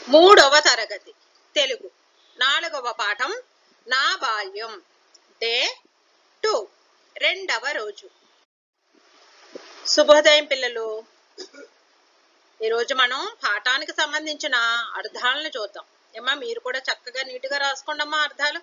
మూడవ తరగతి తెలుగు నాలుగవ పాఠం నా బాల్యం డే టూ రెండవ రోజు శుభోదయం పిల్లలు ఈరోజు మనం పాఠానికి సంబంధించిన అర్థాలను చూద్దాం ఏమ్మా మీరు కూడా చక్కగా నీట్గా రాసుకోండమ్మా అర్థాలు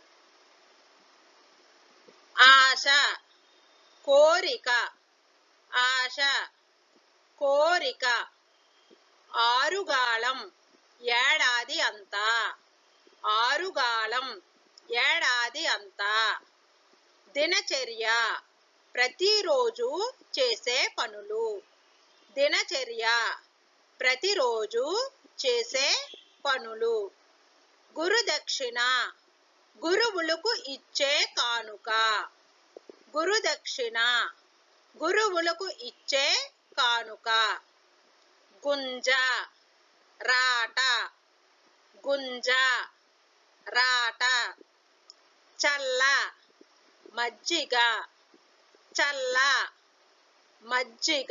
ఆశ కోరిక ఆశ కోరిక ఆరుగాళం ఏడాది అంతా ఆరుగాళం ఏడాది అంతా దినచర్య ప్రతిరోజు చేసే పనులు దినచర్య ప్రతిరోజు చేసే పనులు గురుదక్షిణ గురువులకు ఇచ్చే కానుక గురుదక్షిణ గురువులకు ఇచ్చే కానుక గుంజ రాట గుంజ రాట చల్ల మజ్జిగ చల్ల మజ్జిగ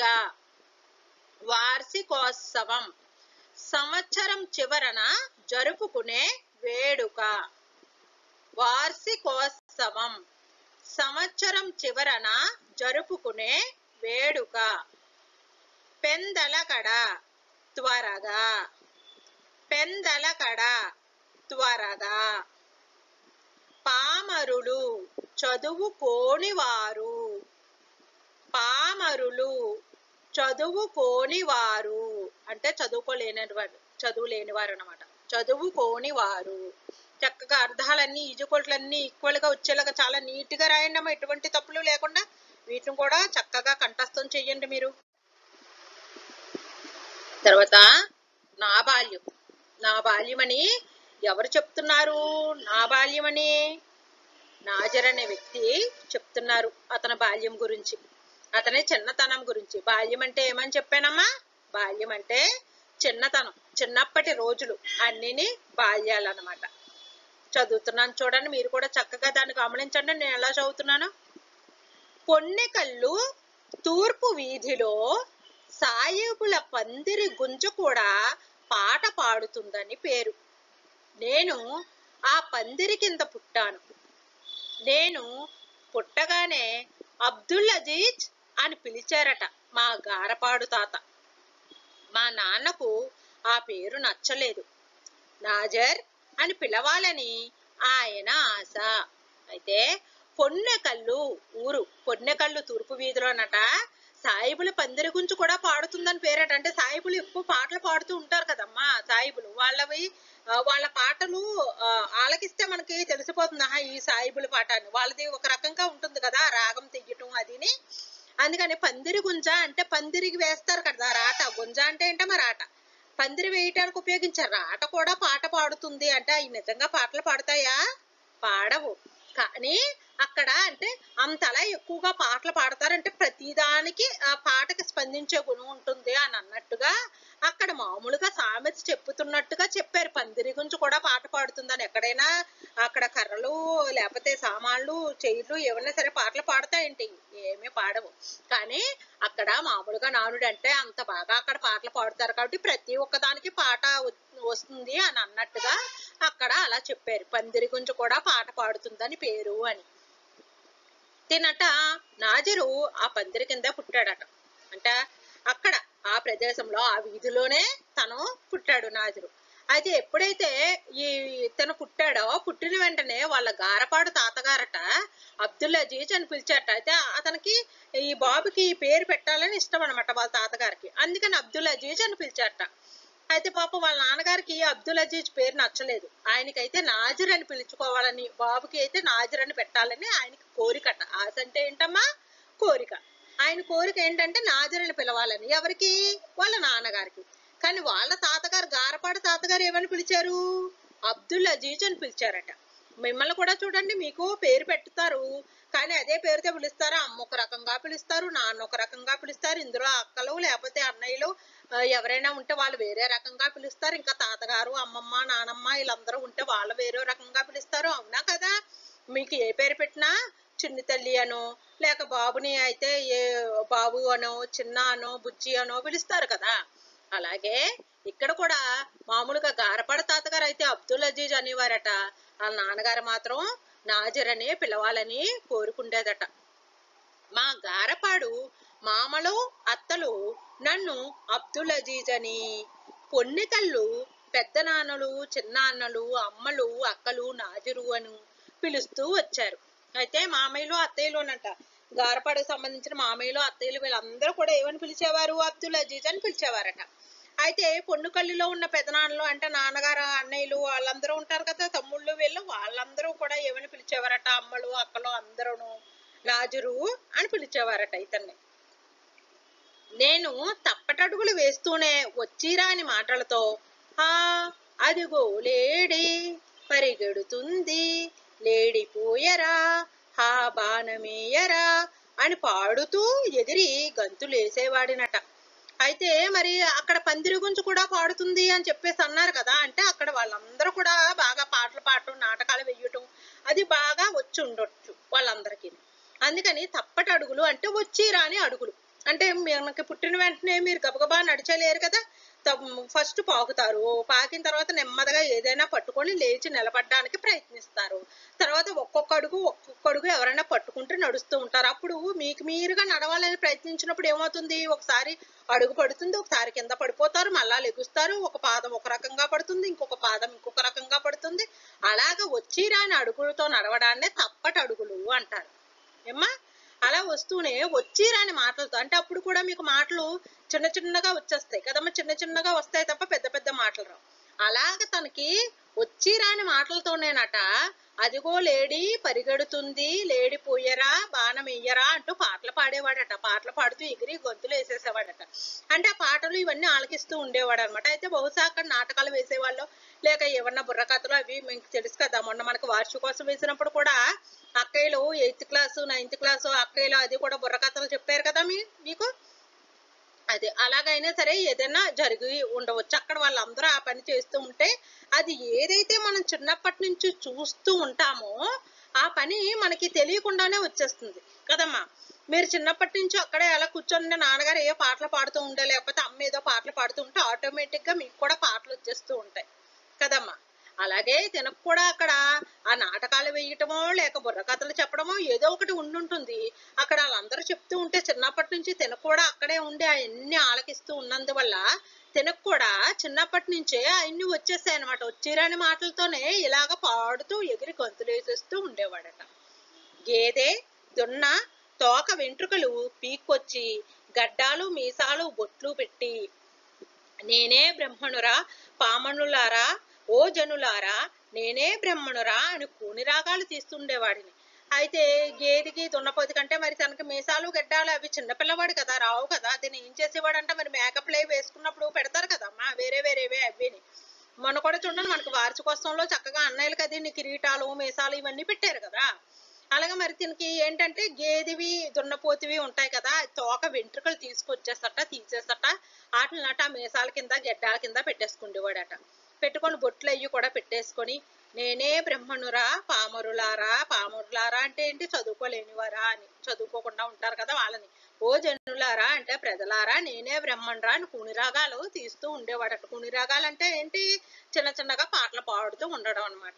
వార్షికోత్సవం సంవత్సరం చివరన జరుపుకునే వేడుక వార్షికోత్సవం సంవత్సరం చివరన జరుపుకునే వేడుక పెందలకడ త్వరగా పెందలకడ త్వరగా పామరులు చదువుకోని వారు పామరులు చదువుకోని వారు అంటే చదువుకోలేని వారు చదువు లేని వారు అనమాట చదువుకోని వారు చక్కగా అర్థాలన్నీ ఈజుకోట్లన్నీ ఈక్వల్ గా వచ్చేలాగా చాలా నీట్ గా రాయండి అమ్మా ఎటువంటి తప్పులు లేకుండా వీటిని కూడా చక్కగా కంఠస్థం చెయ్యండి మీరు తర్వాత నా బాల్యం నా బాల్యమని ఎవరు చెప్తున్నారు నా బాల్యమని నాజర్ అనే వ్యక్తి చెప్తున్నారు అతని బాల్యం గురించి అతని చిన్నతనం గురించి బాల్యం అంటే ఏమని చెప్పానమ్మా బాల్యం అంటే చిన్నతనం చిన్నప్పటి రోజులు అన్నిని బాల్యాలు అనమాట చదువుతున్నాను చూడండి మీరు కూడా చక్కగా దాన్ని గమనించండి నేను ఎలా చదువుతున్నాను పొన్నెకల్లు తూర్పు వీధిలో సాయిబుల పందిరి గుంజ కూడా పాట పాడుతుందని పేరు నేను ఆ పందిరి కింద పుట్టాను నేను పుట్టగానే అబ్దుల్ అజీజ్ అని పిలిచారట మా గారపాడు తాత మా నాన్నకు ఆ పేరు నచ్చలేదు నాజర్ అని పిలవాలని ఆయన ఆశ అయితే పొన్నెకల్లు ఊరు పొన్నెకల్లు తూర్పు వీధిలోనట సాయిబుల పందిరి గురించి కూడా పాడుతుందని పేరట అంటే సాయిబులు ఎక్కువ పాటలు పాడుతూ ఉంటారు కదమ్మా సాయిబులు వాళ్ళవి ఆ, వాళ్ళ పాటలు ఆ, ఆలకిస్తే మనకి తెలిసిపోతుంది ఆహా ఈ సాయిబుల పాట అని వాళ్ళది ఒక రకంగా ఉంటుంది కదా రాగం తెయ్యటం అదిని అందుకని పందిరి గుంజ అంటే పందిరికి వేస్తారు కదా రాట గుంజ అంటే ఏంటమ్మా రాట పందిరి వేయటానికి ఉపయోగించారు రాట కూడా పాట పాడుతుంది అంటే అవి నిజంగా పాటలు పాడతాయా పాడవు కానీ అక్కడ అంటే అంతలా ఎక్కువగా పాటలు పాడతారంటే ప్రతిదానికి ఆ పాటకి స్పందించే గుణం ఉంటుంది అని అన్నట్టుగా అక్కడ మామూలుగా సామెత చెప్పుతున్నట్టుగా చెప్పారు పందిరి గురించి కూడా పాట పాడుతుందని ఎక్కడైనా అక్కడ కర్రలు లేకపోతే సామాన్లు చైర్లు ఏమన్నా సరే పాటలు పాడతాయండి ఏమీ పాడవు కానీ అక్కడ మామూలుగా నానుడు అంటే అంత బాగా అక్కడ పాటలు పాడుతారు కాబట్టి ప్రతి ఒక్కదానికి పాట వ- వస్తుంది అని అన్నట్టుగా అక్కడ అలా చెప్పారు పందిరి గురించి కూడా పాట పాడుతుందని పేరు అని తినట నాజరు ఆ పందిరి కింద పుట్టాడట అంటే అక్కడ ఆ ప్రదేశంలో ఆ వీధిలోనే తను పుట్టాడు నాజరు అయితే ఎప్పుడైతే ఈ తను పుట్టాడో పుట్టిన వెంటనే వాళ్ళ గారపాడు తాతగారట అబ్దుల్ అజీజ్ అని పిలిచారట అయితే అతనికి ఈ బాబుకి ఈ పేరు పెట్టాలని ఇష్టం అనమాట వాళ్ళ తాతగారికి అందుకని అబ్దుల్ అజీజ్ అని పిలిచారట అయితే పాపం వాళ్ళ నాన్నగారికి అబ్దుల్ అజీజ్ పేరు నచ్చలేదు ఆయనకైతే నాజర్ అని పిలుచుకోవాలని బాబుకి అయితే నాజర్ అని పెట్టాలని ఆయనకి కోరికట ఆశ అంటే ఏంటమ్మా కోరిక ఆయన కోరిక ఏంటంటే నాజర్ అని పిలవాలని ఎవరికి వాళ్ళ నాన్నగారికి కానీ వాళ్ళ తాతగారు గారపాడు తాతగారు ఏమని పిలిచారు అబ్దుల్ అజీజ్ అని పిలిచారట మిమ్మల్ని కూడా చూడండి మీకు పేరు పెట్టుతారు కానీ అదే పేరుతో పిలుస్తారు అమ్మ ఒక రకంగా పిలుస్తారు నాన్న ఒక రకంగా పిలుస్తారు ఇందులో అక్కలు లేకపోతే అన్నయ్యలు ఆ, ఎవరైనా ఉంటే వాళ్ళు వేరే రకంగా పిలుస్తారు ఇంకా తాతగారు అమ్మమ్మ నానమ్మ వీళ్ళందరూ ఉంటే వాళ్ళు వేరే రకంగా పిలుస్తారు అవునా కదా మీకు ఏ పేరు పెట్టినా చిన్ని తల్లి అనో లేక బాబుని అయితే ఏ బాబు అనో చిన్న అనో బుజ్జి అనో పిలుస్తారు కదా అలాగే ఇక్కడ కూడా మామూలుగా గారపడ తాతగారు అయితే అబ్దుల్ అజీజ్ అనేవారట వాళ్ళ నాన్నగారు మాత్రం నాజర్ అనే పిలవాలని కోరుకుండేదట మా గారపాడు మామలు అత్తలు నన్ను అబ్దుల్ అజీజ్ అని పొన్నికళ్ళు పెద్ద నాన్నలు చిన్నాన్నలు అమ్మలు అక్కలు నాజరు అని పిలుస్తూ వచ్చారు అయితే మామయ్యలు అత్తయ్యలునంట గారపాడుకు సంబంధించిన మామయ్యలు అత్తయ్యలు వీళ్ళందరూ కూడా ఏమని పిలిచేవారు అబ్దుల్ అజీజ్ అని పిలిచేవారట అయితే పొన్నుకల్లిలో ఉన్న పెదనాన్నలు అంటే నాన్నగారు అన్నయ్యలు వాళ్ళందరూ ఉంటారు కదా తమ్ముళ్ళు వీళ్ళు వాళ్ళందరూ కూడా ఏమని పిలిచేవారట అమ్మలు అక్కలు అందరూను నాజరు అని పిలిచేవారట ఇతన్ని నేను తప్పటడుగులు వేస్తూనే వచ్చిరాని మాటలతో హా అదిగో లేడి పరిగెడుతుంది లేడిపోయరా హా బాణమేయరా అని పాడుతూ ఎదిరి గంతులేసేవాడినట అయితే మరి అక్కడ పందిరి గుంజు కూడా పాడుతుంది అని చెప్పేసి అన్నారు కదా అంటే అక్కడ వాళ్ళందరూ కూడా బాగా పాటలు పాడటం నాటకాలు వెయ్యటం అది బాగా వచ్చి ఉండొచ్చు వాళ్ళందరికీ అందుకని తప్పటి అడుగులు అంటే వచ్చి రాని అడుగులు అంటే మనకి పుట్టిన వెంటనే మీరు గబగబా నడిచలేరు కదా ఫస్ట్ పాకుతారు పాకిన తర్వాత నెమ్మదిగా ఏదైనా పట్టుకొని లేచి నిలబడడానికి ప్రయత్నిస్తారు తర్వాత ఒక్కొక్క అడుగు ఒక్కొక్క అడుగు ఎవరైనా పట్టుకుంటూ నడుస్తూ ఉంటారు అప్పుడు మీకు మీరుగా నడవాలని ప్రయత్నించినప్పుడు ఏమవుతుంది ఒకసారి అడుగు పడుతుంది ఒకసారి కింద పడిపోతారు మళ్ళా లెగుస్తారు ఒక పాదం ఒక రకంగా పడుతుంది ఇంకొక పాదం ఇంకొక రకంగా పడుతుంది అలాగ వచ్చి రాని అడుగులతో నడవడాన్నే తప్పటి అడుగులు అంటారు ఏమ్మా అలా వస్తూనే వచ్చి రాని మాటలతో అంటే అప్పుడు కూడా మీకు మాటలు చిన్న చిన్నగా వచ్చేస్తాయి కదమ్మా చిన్న చిన్నగా వస్తాయి తప్ప పెద్ద పెద్ద మాటలు రావు అలాగ తనకి వచ్చి రాని మాటలతోనేనట అదిగో లేడీ పరిగెడుతుంది లేడి పోయరా బాణం ఎయ్యరా అంటూ పాటలు పాడేవాడట పాటలు పాడుతూ ఎగిరి గొంతులు వేసేసేవాడట అంటే ఆ పాటలు ఇవన్నీ ఆలకిస్తూ ఉండేవాడు అనమాట అయితే బహుశా అక్కడ నాటకాలు వేసేవాళ్ళు లేక ఏమన్నా బుర్రకథలు అవి మీకు తెలుసు కదా మొన్న మనకు వార్షికోత్సవం వేసినప్పుడు కూడా అక్కయ్యలు ఎయిత్ క్లాసు నైన్త్ క్లాసు అక్కయ్యలు అది కూడా బుర్రకథలు చెప్పారు కదా మీ మీకు అదే అలాగైనా సరే ఏదైనా జరిగి ఉండవచ్చు అక్కడ వాళ్ళందరూ ఆ పని చేస్తూ ఉంటే అది ఏదైతే మనం చిన్నప్పటి నుంచి చూస్తూ ఉంటామో ఆ పని మనకి తెలియకుండానే వచ్చేస్తుంది కదమ్మా మీరు చిన్నప్పటి నుంచి అక్కడే అలా కూర్చొని నాన్నగారు ఏ పాటలు పాడుతూ ఉండే లేకపోతే అమ్మ ఏదో పాటలు పాడుతూ ఉంటే ఆటోమేటిక్ గా మీకు కూడా పాటలు వచ్చేస్తూ ఉంటాయి కదమ్మా అలాగే తినకు కూడా అక్కడ ఆ నాటకాలు వేయటమో లేక బుర్రకథలు చెప్పడమో ఏదో ఒకటి ఉండుంటుంది అక్కడ వాళ్ళందరూ చెప్తూ ఉంటే చిన్నప్పటి నుంచి తినకు కూడా అక్కడే ఉండి అవన్నీ ఆలకిస్తూ ఉన్నందువల్ల తినకు కూడా చిన్నప్పటి నుంచే అవన్నీ వచ్చేసాయి అనమాట వచ్చిరాని మాటలతోనే ఇలాగ పాడుతూ ఎగిరి గొంతులేసేస్తూ ఉండేవాడట గేదె దున్న తోక వెంట్రుకలు పీక్కొచ్చి గడ్డాలు మీసాలు బొట్లు పెట్టి నేనే బ్రహ్మణురా పామణులారా ఓ జనులారా నేనే బ్రహ్మణురా అని కూని రాగాలు తీస్తుండేవాడిని అయితే గేదికి దున్నపోతు కంటే మరి తనకి మీసాలు గడ్డాలు అవి చిన్నపిల్లవాడు కదా రావు కదా దీన్ని ఏం చేసేవాడంటే మరి మేకప్ లే వేసుకున్నప్పుడు పెడతారు కదమ్మా వేరే వేరేవే అవిని మొన్న కూడా చూడండి మనకు వార్షికోత్సవంలో చక్కగా అన్నయ్యలకి అది కిరీటాలు మీసాలు ఇవన్నీ పెట్టారు కదా అలాగే మరి దీనికి ఏంటంటే గేదివి దున్నపోతివి ఉంటాయి కదా తోక వెంట్రుకలు తీసుకొచ్చేసట తీసేసట వాటిని నట మీసాల కింద గెడ్డాల కింద పెట్టేసుకుండేవాడట పెట్టుకొని బొట్లు అయ్యి కూడా పెట్టేసుకొని నేనే బ్రహ్మణురా పామరులారా పామరులారా అంటే ఏంటి చదువుకోలేనివారా అని చదువుకోకుండా ఉంటారు కదా వాళ్ళని ఓ జనులారా అంటే ప్రజలారా నేనే బ్రహ్మణురా అని కుణిరాగాలు తీస్తూ ఉండేవాడట కుణిరాగాలు అంటే ఏంటి చిన్న చిన్నగా పాటలు పాడుతూ ఉండడం అనమాట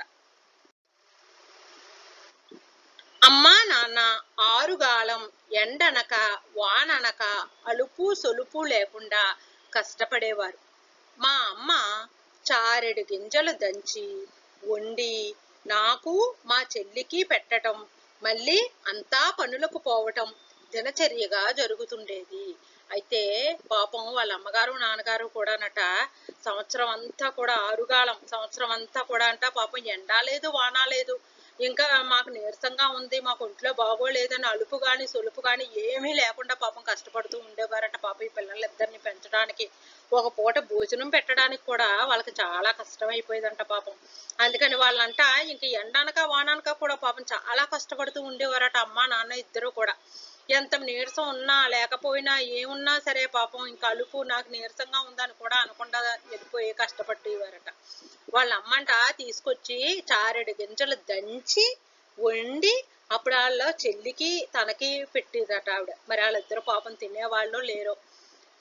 అమ్మా నాన్న ఆరుగాలం ఎండనక వాననక అలుపు సొలుపు లేకుండా కష్టపడేవారు మా అమ్మ చారెడు గింజలు దంచి వండి నాకు మా చెల్లికి పెట్టటం మళ్ళీ అంతా పనులకు పోవటం దినచర్యగా జరుగుతుండేది అయితే పాపం వాళ్ళ అమ్మగారు నాన్నగారు కూడానట సంవత్సరం అంతా కూడా ఆరుగాలం సంవత్సరం అంతా కూడా అంట పాపం ఎండా లేదు వాన లేదు ఇంకా మాకు నీరసంగా ఉంది మాకు ఒంట్లో బాగోలేదని అలుపు గాని సొలుపు గాని ఏమీ లేకుండా పాపం కష్టపడుతూ ఉండేవారట పాపం ఈ పిల్లలిద్దరిని పెంచడానికి ఒక పూట భోజనం పెట్టడానికి కూడా వాళ్ళకి చాలా కష్టం అయిపోయేదంట పాపం అందుకని వాళ్ళంట ఇంక ఎండనక వాననక కూడా పాపం చాలా కష్టపడుతూ ఉండేవారట అమ్మ నాన్న ఇద్దరు కూడా ఎంత నీరసం ఉన్నా లేకపోయినా ఏమున్నా సరే పాపం ఇంకా అలుపు నాకు నీరసంగా ఉందని కూడా అనకుండా వెళ్ళిపోయి కష్టపడేవారట వాళ్ళ అమ్మంట తీసుకొచ్చి చారెడు గింజలు దంచి వండి అప్పుడు వాళ్ళ చెల్లికి తనకి పెట్టేదట ఆవిడ మరి వాళ్ళిద్దరు పాపం తినేవాళ్ళు లేరు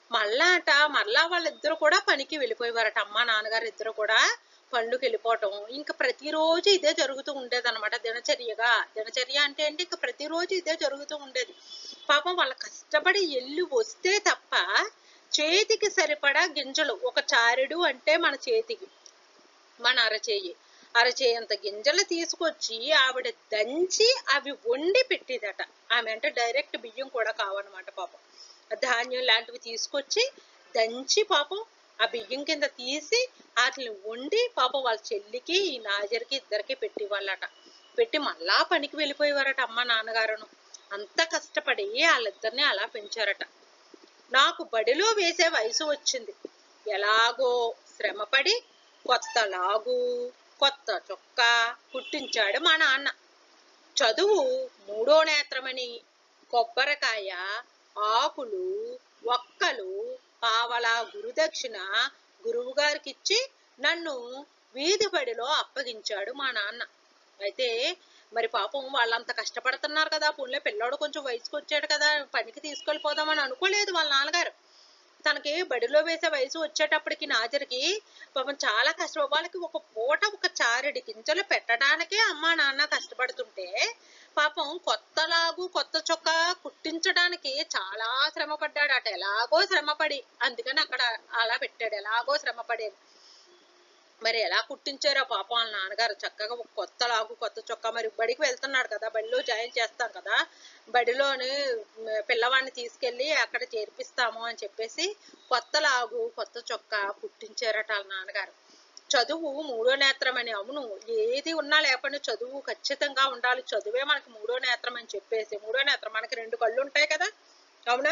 మళ్ళా అట మళ్ళా వాళ్ళిద్దరు కూడా పనికి వెళ్ళిపోయేవారట అమ్మ నాన్నగారు ఇద్దరు కూడా పనులకు వెళ్ళిపోవటం ఇంకా ప్రతిరోజు ఇదే జరుగుతూ ఉండేది అనమాట దినచర్యగా దినచర్య అంటే ఏంటి ఇంకా ప్రతిరోజు ఇదే జరుగుతూ ఉండేది పాపం వాళ్ళ కష్టపడి ఎల్లు వస్తే తప్ప చేతికి సరిపడా గింజలు ఒక చారెడు అంటే మన చేతికి మన అరచేయి అరచేయంత గింజలు తీసుకొచ్చి ఆవిడ దంచి అవి వండి పెట్టేదట ఆమె అంటే డైరెక్ట్ బియ్యం కూడా కావన్నమాట పాపం ధాన్యం లాంటివి తీసుకొచ్చి దంచి పాపం ఆ బియ్యం కింద తీసి వాటిని వండి పాపం వాళ్ళ చెల్లికి ఈ నాజరికి ఇద్దరికి పెట్టేవాళ్ళట పెట్టి మళ్ళా పనికి వెళ్ళిపోయేవారట అమ్మ నాన్నగారును అంత కష్టపడి వాళ్ళిద్దరిని అలా పెంచారట నాకు బడిలో వేసే వయసు వచ్చింది ఎలాగో శ్రమపడి కొత్త లాగు కొత్త చొక్కా కుట్టించాడు మా నాన్న చదువు మూడో నేత్రమని కొబ్బరికాయ ఆకులు ఒక్కలు పావలా గురుదక్షిణ గురువు గారికి ఇచ్చి నన్ను వీధి బడిలో అప్పగించాడు మా నాన్న అయితే మరి పాపం వాళ్ళంత కష్టపడుతున్నారు కదా పుణ్య పిల్లోడు కొంచెం వయసుకు వచ్చాడు కదా పనికి తీసుకెళ్ళిపోదామని అనుకోలేదు వాళ్ళ నాన్నగారు తనకి బడిలో వేసే వయసు వచ్చేటప్పటికి నాజరికి పాపం చాలా కష్టం వాళ్ళకి ఒక పూట ఒక చారెడి గింజలు పెట్టడానికే అమ్మా నాన్న కష్టపడుతుంటే పాపం కొత్తలాగు కొత్త చొక్క కుట్టించడానికి చాలా శ్రమ పడ్డాడు అట ఎలాగో శ్రమపడి అందుకని అక్కడ అలా పెట్టాడు ఎలాగో శ్రమపడి మరి ఎలా కుట్టించారో పాపం వాళ్ళ నాన్నగారు చక్కగా ఒక కొత్త లాగు కొత్త చొక్కా మరి బడికి వెళ్తున్నాడు కదా బడిలో జాయిన్ చేస్తాం కదా బడిలోని మ్, పిల్లవాడిని తీసుకెళ్ళి అక్కడ చేర్పిస్తాము అని చెప్పేసి కొత్త లాగు కొత్త చొక్కా కుట్టించారట వాళ్ళ నాన్నగారు చదువు మూడో నేత్రం అని అవును ఏది ఉన్నా లేకపోయినా చదువు ఖచ్చితంగా ఉండాలి చదువే మనకి మూడో నేత్రం అని చెప్పేసి మూడో నేత్రం మనకి రెండు కళ్ళు ఉంటాయి కదా అవునా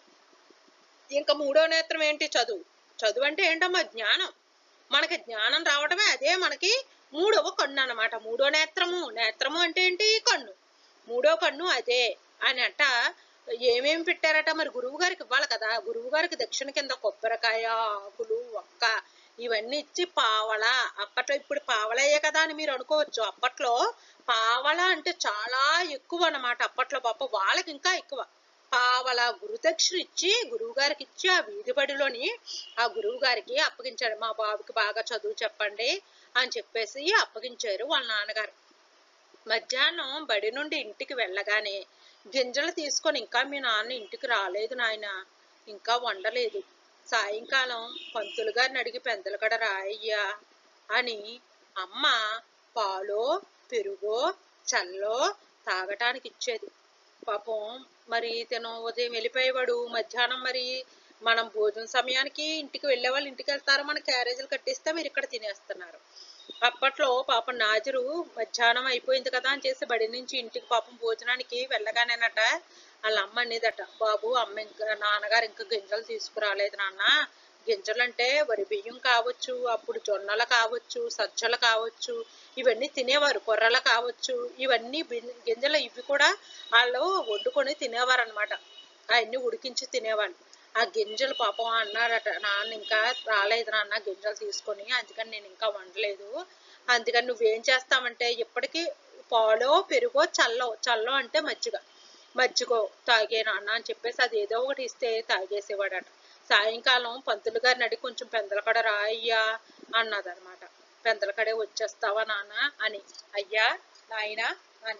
ఇంకా మూడో నేత్రం ఏంటి చదువు చదువు అంటే ఏంటమ్మా జ్ఞానం మనకి జ్ఞానం రావడమే అదే మనకి మూడవ కన్ను అన్నమాట మూడో నేత్రము నేత్రము అంటే ఏంటి కన్ను మూడో కన్ను అదే అని అంట ఏమేమి పెట్టారట మరి గురువు గారికి ఇవ్వాలి కదా గురువు గారికి దక్షిణ కింద కొబ్బరికాయ ఆకులు ఒక్క ఇవన్నీ ఇచ్చి పావల అప్పట్లో ఇప్పుడు పావలయ్యే కదా అని మీరు అనుకోవచ్చు అప్పట్లో పావల అంటే చాలా ఎక్కువ అన్నమాట అప్పట్లో పాప వాళ్ళకి ఇంకా ఎక్కువ పావల గురుదక్షిణ ఇచ్చి గురువు గారికి ఇచ్చి ఆ వీధి బడిలోని ఆ గురువు గారికి అప్పగించాడు మా బాబుకి బాగా చదువు చెప్పండి అని చెప్పేసి అప్పగించారు వాళ్ళ నాన్నగారు మధ్యాహ్నం బడి నుండి ఇంటికి వెళ్ళగానే గింజలు తీసుకొని ఇంకా మీ నాన్న ఇంటికి రాలేదు నాయన ఇంకా వండలేదు సాయంకాలం పంతులు గారిని అడిగి పెందల కడ రాయ్యా అని అమ్మ పాలో పెరుగో చల్లో తాగటానికి ఇచ్చేది పాపం మరి తను ఉదయం వెళ్ళిపోయేవాడు మధ్యాహ్నం మరి మనం భోజన సమయానికి ఇంటికి వెళ్ళే వాళ్ళు ఇంటికి వెళ్తారు మన క్యారేజీలు కట్టిస్తే మీరు ఇక్కడ తినేస్తున్నారు అప్పట్లో పాపం నాజరు మధ్యాహ్నం అయిపోయింది కదా అని చేసి బడి నుంచి ఇంటికి పాపం భోజనానికి వెళ్ళగానేనట వాళ్ళ అమ్మ అనేదట బాబు అమ్మ ఇంకా నాన్నగారు ఇంకా గింజలు తీసుకురాలేదు నాన్న గింజలు అంటే వరి బియ్యం కావచ్చు అప్పుడు జొన్నలు కావచ్చు సజ్జలు కావచ్చు ఇవన్నీ తినేవారు కొర్రలు కావచ్చు ఇవన్నీ బిన్- గింజలు ఇవి కూడా వాళ్ళు వండుకొని తినేవారు అనమాట అవన్నీ ఉడికించి తినేవాళ్ళు ఆ గింజలు పాపం అన్నారట నాన్న ఇంకా రాలేదు నాన్న గింజలు తీసుకొని అందుకని నేను ఇంకా వండలేదు అందుకని నువ్వేం చేస్తావంటే ఇప్పటికీ పాలో పెరుగో చల్లో చల్లో అంటే మజ్జిగ మజ్జిగో తాగే నాన్న అని చెప్పేసి అది ఏదో ఒకటి ఇస్తే తాగేసేవాడట సాయంకాలం పంతులు గారిని అడిగి కొంచెం పెందలకడ రాయ్యా అన్నదన్నమాట పెందలకడే వచ్చేస్తావా నాన్న అని అయ్యా నాయనా అని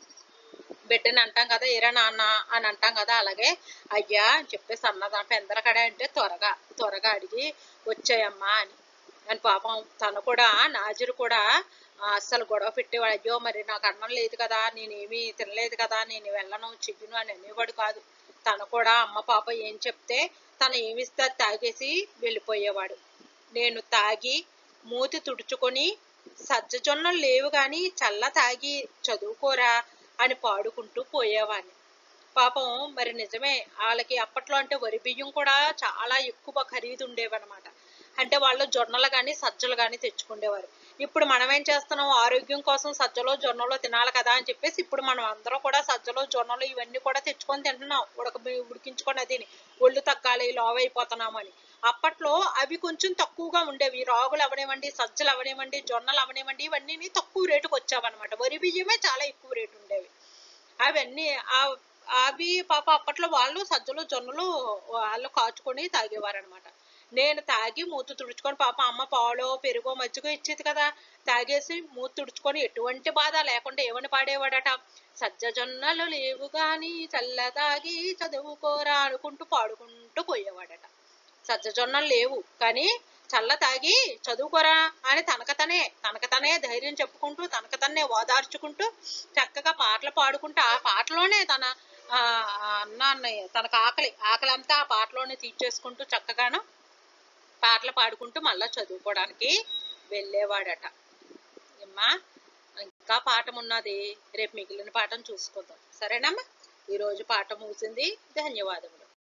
బిడ్డని అంటాం కదా ఏరా నాన్న అని అంటాం కదా అలాగే అయ్యా అని చెప్పేసి అన్నదా పెందలకడే అంటే త్వరగా త్వరగా అడిగి వచ్చాయమ్మా అని అని పాపం తను కూడా నాజరు కూడా ఆ, అస్సలు గొడవ పెట్టేవాడు అయ్యో మరి నాకు అన్నం లేదు కదా నేనేమీ తినలేదు కదా నేను వెళ్ళను చెయ్యను అని అనేవాడు కాదు తను కూడా అమ్మ పాప ఏం చెప్తే తను ఏమిస్తే అది తాగేసి వెళ్ళిపోయేవాడు నేను తాగి మూతి తుడుచుకొని సజ్జజొన్నలు లేవు కానీ చల్ల తాగి చదువుకోరా అని పాడుకుంటూ పోయేవాడిని పాపం మరి నిజమే వాళ్ళకి అప్పట్లో అంటే వరి బియ్యం కూడా చాలా ఎక్కువ ఖరీదు ఉండేవన్నమాట అంటే వాళ్ళు జొన్నలు కానీ సజ్జలు కానీ తెచ్చుకునేవారు ఇప్పుడు మనం ఏం చేస్తున్నాం ఆరోగ్యం కోసం సజ్జలో జొన్నలో తినాలి కదా అని చెప్పేసి ఇప్పుడు మనం అందరం కూడా సజ్జలు జొన్నలు ఇవన్నీ కూడా తెచ్చుకొని తింటున్నాం ఉడక ఉడికించుకొని అది ఒళ్ళు తగ్గాలి లావ్ అయిపోతున్నామని అప్పట్లో అవి కొంచెం తక్కువగా ఉండేవి రాగులు అవనివ్వండి సజ్జలు అవనివ్వండి జొన్నలు అవనివ్వండి ఇవన్నీ తక్కువ రేటుకు వచ్చావన్నమాట వరి బియ్యమే చాలా ఎక్కువ రేటు ఉండేవి అవన్నీ ఆ అవి పాప అప్పట్లో వాళ్ళు సజ్జలు జొన్నలు వాళ్ళు కాచుకొని తాగేవారనమాట నేను తాగి మూత తుడుచుకొని పాప అమ్మ పాలో పెరుగో మజ్జిగో ఇచ్చేది కదా తాగేసి మూత తుడుచుకొని ఎటువంటి బాధ లేకుండా ఏమని పాడేవాడట సజ్జ జొన్నలు లేవు గాని చల్ల తాగి చదువుకోరా అనుకుంటూ పాడుకుంటూ పోయేవాడట సజ్జ జొన్నలు లేవు కానీ చల్ల తాగి చదువుకోరా అని తనకతనే తనకతనే ధైర్యం చెప్పుకుంటూ తనకతనే ఓదార్చుకుంటూ చక్కగా పాటలు పాడుకుంటూ ఆ పాటలోనే తన ఆ, ఆ అన్నాన్ని తనకు ఆకలి ఆకలి అంతా ఆ పాటలోనే తీర్చేసుకుంటూ చక్కగాను పాటలు పాడుకుంటూ మళ్ళా చదువుకోవడానికి వెళ్ళేవాడట అమ్మా ఇంకా పాఠం ఉన్నది రేపు మిగిలిన పాఠం చూసుకుందాం సరేనమ్మా ఈరోజు పాఠం ముగిసింది ధన్యవాదములు